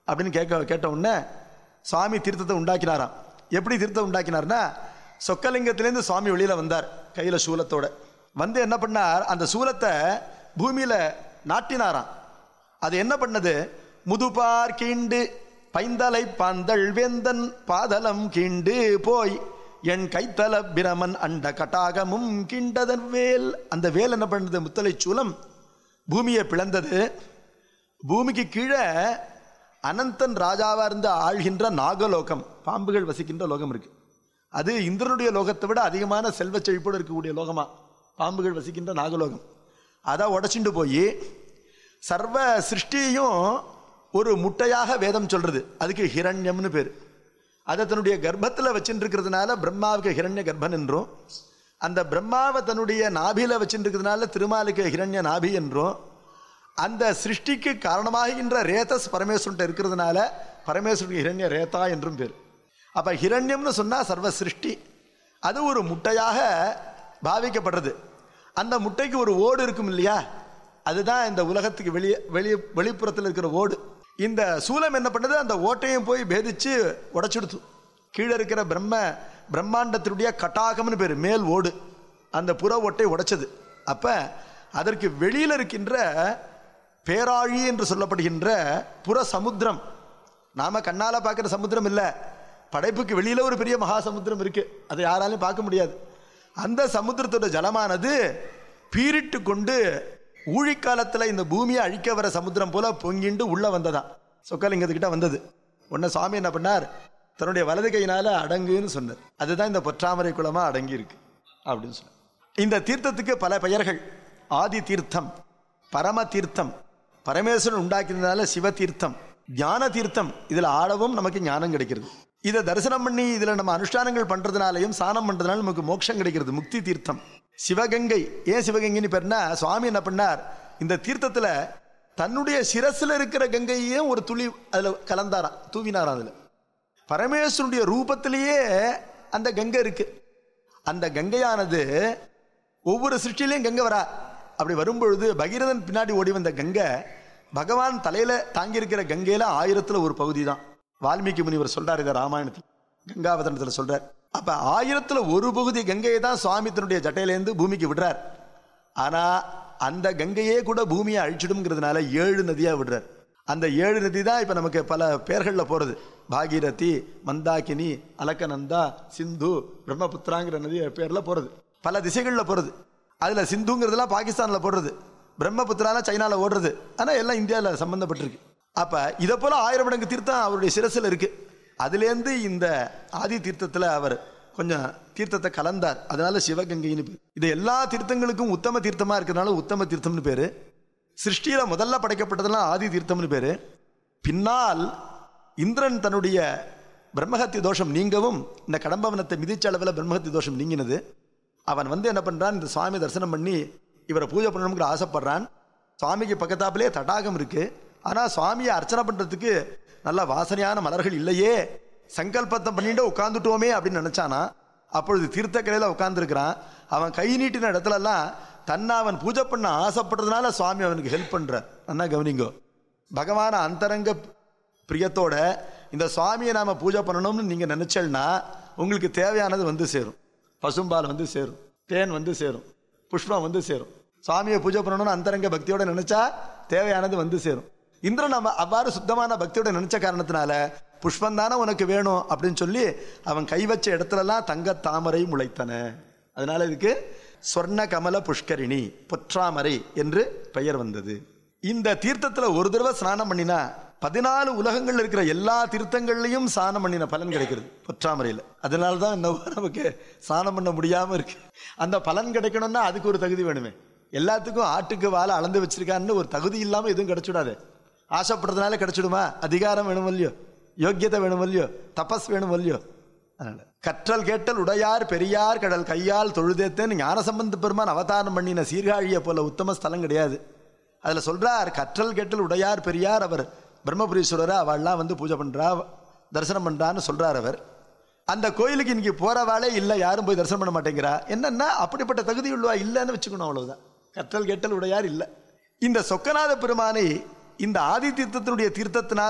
அப்படின்னு கேட்க கேட்ட உடனே சுவாமி தீர்த்தத்தை உண்டாக்கினாராம் எப்படி தீர்த்தம் உண்டாக்கினார்னா சொக்கலிங்கத்திலேருந்து சுவாமி வெளியில வந்தார் கையில சூலத்தோட வந்து என்ன பண்ணார் அந்த சூலத்தை பூமியில நாட்டினாராம் அது என்ன பண்ணது முதுபார் கீண்டு பைந்தலை பாந்தள் வேந்தன் பாதலம் கீண்டு போய் என் கைத்தல பிரமன் அண்ட கட்டாகமும் கீண்டதன் வேல் அந்த வேல் என்ன பண்ணது முத்தலை சூலம் பூமியை பிளந்தது பூமிக்கு கீழே அனந்தன் ராஜாவா இருந்து ஆள்கின்ற நாகலோகம் பாம்புகள் வசிக்கின்ற லோகம் இருக்கு அது இந்திரனுடைய லோகத்தை விட அதிகமான செல்வ செழிப்போடு இருக்கக்கூடிய லோகமா பாம்புகள் வசிக்கின்ற நாகலோகம் அதை உடைச்சிட்டு போய் சர்வ சிருஷ்டியையும் ஒரு முட்டையாக வேதம் சொல்றது அதுக்கு ஹிரண்யம்னு பேர் அதை தன்னுடைய கர்ப்பத்தில் வச்சுட்டு இருக்கிறதுனால பிரம்மாவுக்கு ஹிரண்ய கர்ப்பன் என்றும் அந்த பிரம்மாவை தன்னுடைய நாபியில வச்சுட்டு இருக்கிறதுனால திருமாலுக்கு ஹிரண்ய நாபி என்றும் அந்த சிருஷ்டிக்கு காரணமாகின்ற ரேதஸ் பரமேஸ்வரன் இருக்கிறதுனால பரமேஸ்வரனுக்கு ஹிரண்ய ரேதா என்றும் பேர் அப்ப ஹிரண்யம்னு சொன்னா சர்வ சிருஷ்டி அது ஒரு முட்டையாக பாவிக்கப்படுறது அந்த முட்டைக்கு ஒரு ஓடு இருக்கும் இல்லையா அதுதான் இந்த உலகத்துக்கு வெளியே வெளியே வெளிப்புறத்தில் இருக்கிற ஓடு இந்த சூலம் என்ன பண்ணுது அந்த ஓட்டையும் போய் பேதிச்சு உடைச்சுடுத்து கீழே இருக்கிற பிரம்ம பிரம்மாண்டத்தினுடைய கட்டாகம்னு பேர் மேல் ஓடு அந்த புற ஓட்டை உடைச்சது அப்ப அதற்கு வெளியில இருக்கின்ற பேராழி என்று சொல்லப்படுகின்ற புற சமுத்திரம் நாம கண்ணால பார்க்கிற சமுத்திரம் இல்ல படைப்புக்கு வெளியில ஒரு பெரிய மகா சமுத்திரம் இருக்கு அதை யாராலையும் பார்க்க முடியாது அந்த சமுத்திரத்தோட ஜலமானது பீரிட்டு கொண்டு ஊழிக்காலத்துல இந்த பூமியை அழிக்க வர சமுத்திரம் போல பொங்கிண்டு உள்ள வந்ததாம் சொக்கலிங்கத்துக்கிட்ட வந்தது உடனே சுவாமி என்ன பண்ணார் தன்னுடைய வலது கையினால அடங்குன்னு சொன்னார் அதுதான் இந்த பொற்றாமரை குளமா அடங்கி இருக்கு அப்படின்னு சொன்னார் இந்த தீர்த்தத்துக்கு பல பெயர்கள் ஆதி தீர்த்தம் பரம தீர்த்தம் பரமேஸ்வரன் உண்டாக்கினதுனால சிவ தீர்த்தம் ஞான தீர்த்தம் இதுல ஆடவும் நமக்கு ஞானம் கிடைக்கிறது இதை தரிசனம் பண்ணி இதுல நம்ம அனுஷ்டானங்கள் பண்றதுனாலையும் சாணம் பண்றதுனால நமக்கு மோட்சம் கிடைக்கிறது முக்தி தீர்த்தம் சிவகங்கை ஏன் சிவகங்கைன்னு பேர்னா சுவாமி என்ன பண்ணார் இந்த தீர்த்தத்துல தன்னுடைய சிரசுல இருக்கிற கங்கையையும் ஒரு துளி அதுல கலந்தாராம் தூவினாராம் அதுல பரமேஸ்வரனுடைய ரூபத்திலேயே அந்த கங்கை இருக்கு அந்த கங்கையானது ஒவ்வொரு சிருஷ்டிலையும் கங்கை வரா அப்படி வரும்பொழுது பகீரதன் பின்னாடி ஓடி வந்த கங்கை பகவான் தலையில தாங்கி இருக்கிற கங்கையில ஆயிரத்துல ஒரு பகுதி தான் வால்மீகி முனிவர் சொல்றார் இதை ராமாயணத்தில் கங்காவதனத்தில் சொல்றார் அப்ப ஆயிரத்துல ஒரு பகுதி கங்கையை தான் சுவாமி தன்னுடைய ஜட்டையிலேருந்து பூமிக்கு விடுறார் ஆனா அந்த கங்கையே கூட பூமியை அழிச்சிடும்ங்கிறதுனால ஏழு நதியா விடுறார் அந்த ஏழு நதி தான் இப்ப நமக்கு பல பேர்கள்ல போறது பாகீரதி மந்தாகினி அலக்கநந்தா சிந்து பிரம்மபுத்திராங்கிற நதி பேர்ல போறது பல திசைகள்ல போறது அதுல சிந்துங்கிறதுலாம் பாகிஸ்தான்ல போடுறது பிரம்மபுத்திரால சைனால ஓடுறது ஆனா எல்லாம் இந்தியாவில் சம்பந்தப்பட்டிருக்கு அப்ப இதை போல ஆயிரம் மடங்கு தீர்த்தம் அவருடைய சிரசுல இருக்கு அதுலேருந்து இந்த ஆதி தீர்த்தத்துல அவர் கொஞ்சம் தீர்த்தத்தை கலந்தார் அதனால சிவகங்கைன்னு பேர் இது எல்லா தீர்த்தங்களுக்கும் உத்தம தீர்த்தமா இருக்கிறதுனால உத்தம தீர்த்தம்னு பேரு சிருஷ்டியில முதல்ல படைக்கப்பட்டதெல்லாம் ஆதி தீர்த்தம்னு பேரு பின்னால் இந்திரன் தன்னுடைய பிரம்மஹத்தி தோஷம் நீங்கவும் இந்த கடம்பவனத்தை மிதிச்ச அளவில் பிரம்மஹத்தி தோஷம் நீங்கினது அவன் வந்து என்ன பண்றான் இந்த சுவாமி தரிசனம் பண்ணி இவரை பூஜை பண்ணணுங்கிற ஆசைப்படுறான் சுவாமிக்கு பக்கத்தாப்பிலே தடாகம் இருக்கு ஆனா சுவாமியை அர்ச்சனை பண்றதுக்கு நல்ல வாசனையான மலர்கள் இல்லையே சங்கல்பத்தை பண்ணிட்டு உட்காந்துட்டோமே அப்படின்னு நினைச்சானா அப்பொழுது தீர்த்தக்கரையில உட்கார்ந்துருக்கிறான் அவன் கை நீட்டின இடத்துல எல்லாம் தன்னை அவன் பூஜை பண்ண ஆசைப்படுறதுனால சுவாமி அவனுக்கு ஹெல்ப் பண்றார் அண்ணா கவனிங்கோ பகவான அந்தரங்க பிரியத்தோட இந்த சுவாமியை நாம பூஜை பண்ணணும்னு நீங்க நினைச்சல்னா உங்களுக்கு தேவையானது வந்து சேரும் பசும்பால் வந்து சேரும் தேன் வந்து சேரும் புஷ்பம் வந்து சேரும் சுவாமியை பூஜை பண்ணணும்னு அந்தரங்க பக்தியோட நினைச்சா தேவையானது வந்து சேரும் இந்திரன் நம்ம அவ்வாறு சுத்தமான பக்தியோட நினைச்ச காரணத்தினால புஷ்பம் தானே உனக்கு வேணும் அப்படின்னு சொல்லி அவன் கை வச்ச இடத்துலலாம் தங்க தாமரை முளைத்தன அதனால இதுக்கு சொர்ண கமல புஷ்கரிணி பொற்றாமரை என்று பெயர் வந்தது இந்த தீர்த்தத்துல ஒரு தடவை ஸ்நானம் பண்ணினா பதினாலு உலகங்கள்ல இருக்கிற எல்லா தீர்த்தங்கள்லையும் ஸ்நானம் பண்ணின பலன் கிடைக்கிறது பொற்றாமரையில் அதனால தான் இந்த நமக்கு ஸ்நானம் பண்ண முடியாம இருக்கு அந்த பலன் கிடைக்கணும்னா அதுக்கு ஒரு தகுதி வேணுமே எல்லாத்துக்கும் ஆட்டுக்கு வாழை அளந்து வச்சிருக்கான்னு ஒரு தகுதி இல்லாம எதுவும் கிடைச்சிடாது ஆசைப்படுறதுனால கிடைச்சிடுமா அதிகாரம் வேணும் இல்லையோ யோக்கியத்தை வேணும் இல்லையோ தபஸ் வேணும் இல்லையோ அதனால கற்றல் கேட்டல் உடையார் பெரியார் கடல் கையால் தொழுதேத்தேன்னு ஞானசம்பந்த பெருமான் அவதாரம் பண்ணின சீர்காழியை போல உத்தம ஸ்தலம் கிடையாது அதுல சொல்றார் கற்றல் கேட்டல் உடையார் பெரியார் அவர் பிரம்மபுரீஸ்வரரை அவள்லாம் வந்து பூஜை பண்றா தரிசனம் பண்றான்னு சொல்றார் அவர் அந்த கோயிலுக்கு இன்னைக்கு போறவாளே இல்லை யாரும் போய் தரிசனம் பண்ண மாட்டேங்கிறா என்னன்னா அப்படிப்பட்ட தகுதி உள்ளவா இல்லைன்னு வச்சுக்கணும் அவ்வளவுதான் கற்றல் கேட்டல் உடையார் இல்லை இந்த சொக்கநாத பெருமானை இந்த ஆதி தீர்த்தத்தினுடைய தீர்த்தத்தினால்